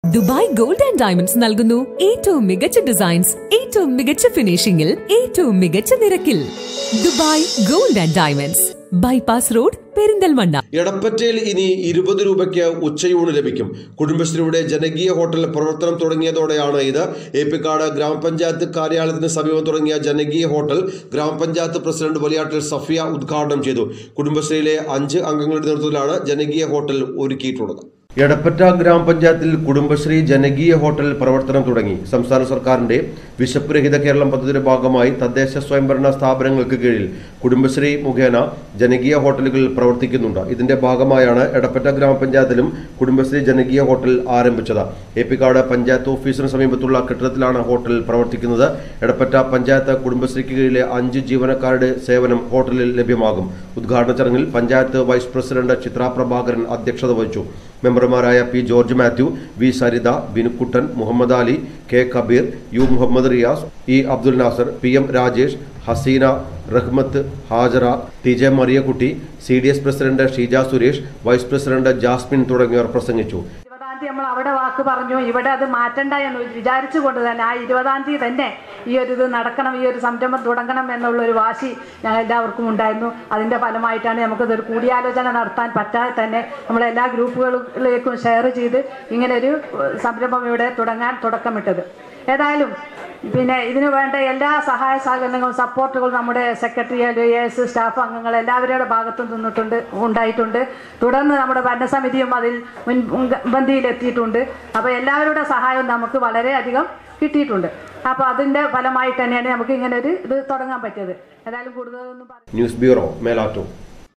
Dubai gold and diamonds നൽകുന്നു ഏറ്റവും മികച്ച ഡിസൈൻസ് ഏറ്റവും മികച്ച ഫിനിഷിംഗിൽ ഏറ്റവും മികച്ച നിരക്കിൽ Dubai gold and diamonds bypass road Perinthalmanna എടപ്പറ്റയിൽ ഇനി ഇരുപത് രൂപയ്ക്ക് ഉച്ചയൂണ് ലഭിക്കും കുടുംബശ്രീയുടെ ജനകീയ ഹോട്ടൽ പ്രവർത്തനം തുടങ്ങിയതോടെയാണ് ഇത് ഏപ്പിക്കാട് ഗ്രാമപഞ്ചായത്ത് കാര്യാലയത്തിന് സമീപം തുടങ്ങിയ ജനകീയ ഹോട്ടൽ ഗ്രാമപഞ്ചായത്ത് പ്രസിഡന്റ് വലിയാട്ടിൽ സഫിയ ഉദ്ഘാടനം ചെയ്തു കുടുംബശ്രീയിലെ അഞ്ച് അംഗങ്ങളുടെ നേതൃത്വത്തിലാണ് ജനകീയ ഹോട്ടൽ ഒരുക്കിയിട്ടുള്ളത് എടപ്പറ്റ ഗ്രാമപഞ്ചായത്തിൽ കുടുംബശ്രീ ജനകീയ ഹോട്ടൽ പ്രവർത്തനം തുടങ്ങി സംസ്ഥാന സർക്കാരിന്റെ വിശപ്പ് രഹിത കേരളം പദ്ധതിയുടെ ഭാഗമായി തദ്ദേശ സ്വയംഭരണ സ്ഥാപനങ്ങൾക്ക് കീഴിൽ കുടുംബശ്രീ മുഖേന ജനകീയ ഹോട്ടലുകൾ പ്രവർത്തിക്കുന്നുണ്ട് ഇതിന്റെ ഭാഗമായാണ് എടപ്പറ്റ ഗ്രാമപഞ്ചായത്തിലും കുടുംബശ്രീ ജനകീയ ഹോട്ടൽ ആരംഭിച്ചത് ഏപ്പിക്കാട് പഞ്ചായത്ത് ഓഫീസിന് സമീപത്തുള്ള കെട്ടിടത്തിലാണ് ഹോട്ടൽ പ്രവർത്തിക്കുന്നത് എടപ്പറ്റ പഞ്ചായത്ത് കുടുംബശ്രീക്ക് കീഴിലെ അഞ്ച് ജീവനക്കാരുടെ സേവനം ഹോട്ടലിൽ ലഭ്യമാകും ഉദ്ഘാടന ചടങ്ങിൽ പഞ്ചായത്ത് വൈസ് പ്രസിഡന്റ് ചിത്ര പ്രഭാകരൻ അധ്യക്ഷത വഹിച്ചു മെമ്പർമാരായ P George Mathew V Saritha Binukuttan Muhammad Ali K Kabeer U Muhammad Riyas E Abdul Nasar P M Rajesh Haseena Rahmath Hajara T J Mariyakutty C D S president Sheeja Suresh vice president Jasmin തുടങ്ങിയവർ പ്രസംഗിച്ചു ഇരുപതാം തീയതി നമ്മൾ അവിടെ വാക്ക് പറഞ്ഞു ഇവിടെ അത് മാറ്റണ്ട എന്ന് വിചാരിച്ചുകൊണ്ട് തന്നെ ആ ഇരുപതാം തീയതി തന്നെ ഈ ഒരു ഇത് നടക്കണം ഈ ഒരു സംരംഭം തുടങ്ങണം എന്നുള്ള ഒരു വാശി ഞങ്ങൾ എല്ലാവർക്കും ഉണ്ടായിരുന്നു അതിൻ്റെ ഫലമായിട്ടാണ് നമുക്കിതൊരു കൂടിയാലോചന നടത്താൻ പറ്റാതെ തന്നെ നമ്മളെല്ലാ ഗ്രൂപ്പുകളിലേക്കും ഷെയർ ചെയ്ത് ഇങ്ങനെ ഒരു സംരംഭം ഇവിടെ തുടങ്ങാൻ തുടക്കമിട്ടത് ഏതായാലും പിന്നെ ഇതിനു വേണ്ട എല്ലാ സഹായ സഹകരണങ്ങളും സപ്പോർട്ടുകളും നമ്മുടെ സെക്രട്ടറി എ എസ് സ്റ്റാഫ് അംഗങ്ങൾ എല്ലാവരുടെ ഭാഗത്തും നിന്നിട്ടുണ്ട് ഉണ്ടായിട്ടുണ്ട് തുടർന്ന് നമ്മുടെ ഭരണസമിതിയും അതിൽ മുൻ മുൻപന്തിയിലെത്തിയിട്ടുണ്ട് അപ്പോൾ എല്ലാവരുടെ സഹായവും നമുക്ക് വളരെയധികം കിട്ടിയിട്ടുണ്ട് അപ്പോൾ അതിൻ്റെ ഫലമായിട്ട് തന്നെയാണ് നമുക്ക് ഇങ്ങനെ ഒരു ഇത് തുടങ്ങാൻ പറ്റിയത് ഏതായാലും കൂടുതലൊന്നും പറ ന്യൂസ് ബ്യൂറോ മേലാറ്റൂർ